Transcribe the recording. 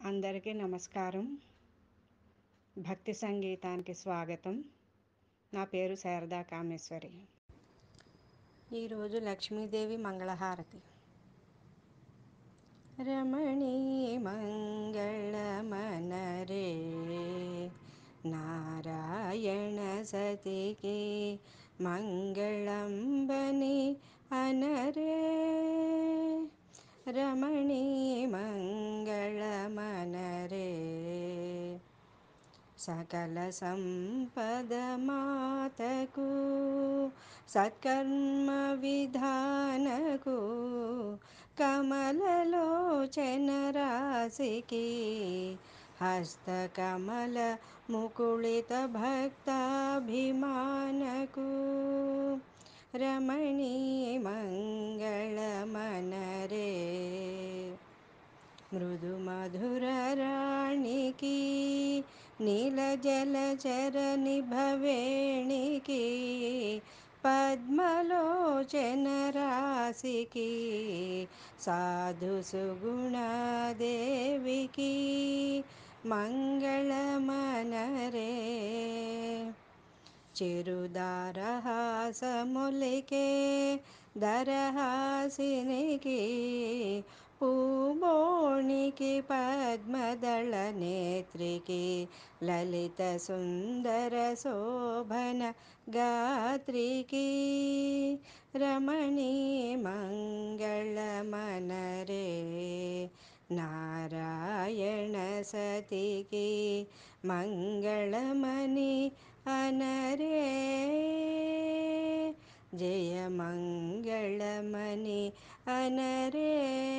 అందరికీ నమస్కారం భక్తి సంగీతానికి స్వాగతం నా పేరు శారదా కామేశ్వరి ఈరోజు లక్ష్మీదేవి మంగళహారతి రమణీ మంగళమనరే నారాయణ సతికి మంగళంబని అనరే రమణీ మంగళమనరే సకల సంపద మాతకు సత్కర్మ విధానకు కమలలోచన రాశికి హస్తకమల ముకుళిత భక్తాభిమానకు రమణీ మంగళమనరే మృదు మధుర రాణికి నీల జలచరణి భవేణికి పద్మలోచన రాశికి సాధు సుగుణాదేవికి మంగళమనరే చిరుదారహాసములికే దరహాసినికి పూబోణికి పద్మదళ నేత్రికి లలిత సుందర శోభన గాత్రికి రమణీ మంగళమనరే నారాయణ సతికి మంగళమని అనరే జయ మంగళమని అనరే